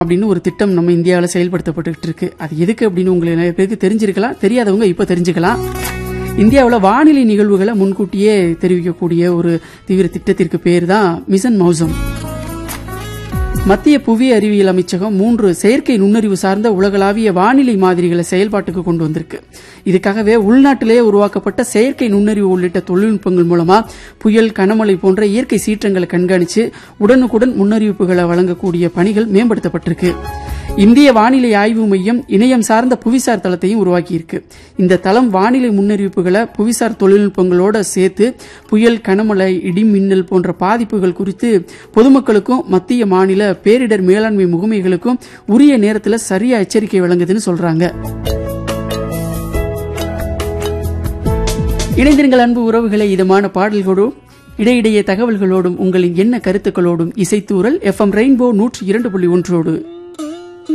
அப்படின்னு ஒரு திட்டம் நம்ம இந்தியாவில் செயல்படுத்தப்பட்டுக்கிட்டு இருக்கு அது எதுக்கு அப்படின்னு உங்களுக்கு நிறைய பேருக்கு தெரிஞ்சிருக்கலாம் தெரியாதவங்க இப்போ தெரிஞ்சுக்கலாம் இந்தியாவில் வானிலை நிகழ்வுகளை முன்கூட்டியே தெரிவிக்கக்கூடிய ஒரு தீவிர திட்டத்திற்கு பேர் தான் மிஷன் மௌசம் மத்திய புவி அறிவியல் அமைச்சகம் மூன்று செயற்கை நுண்ணறிவு சார்ந்த உலகளாவிய வானிலை மாதிரிகளை செயல்பாட்டுக்கு கொண்டு வந்திருக்கு இதுக்காகவே உள்நாட்டிலேயே உருவாக்கப்பட்ட செயற்கை நுண்ணறிவு உள்ளிட்ட தொழில்நுட்பங்கள் மூலமா புயல் கனமழை போன்ற இயற்கை சீற்றங்களை கண்காணிச்சு உடனுக்குடன் முன்னறிவிப்புகளை வழங்கக்கூடிய பணிகள் மேம்படுத்தப்பட்டிருக்கு இந்திய வானிலை ஆய்வு மையம் இணையம் சார்ந்த புவிசார் தளத்தையும் உருவாக்கியிருக்கு இந்த தளம் வானிலை முன்னறிவிப்புகளை புவிசார் தொழில்நுட்பங்களோட சேர்த்து புயல் கனமழை இடி மின்னல் போன்ற பாதிப்புகள் குறித்து பொதுமக்களுக்கும் மத்திய மாநில பேரிடர் மேலாண்மை முகமைகளுக்கும் உரிய நேரத்தில் சரியா எச்சரிக்கை வழங்குதுன்னு சொல்றாங்க இணைந்திருங்கள் அன்பு உறவுகளை இதமான பாடல்களோடும் இடையிடையே தகவல்களோடும் உங்களின் என்ன கருத்துக்களோடும் இசைத்தூரல் எஃப்எம் ரெயின்போ நூற்றி இரண்டு புள்ளி ஒன்றோடு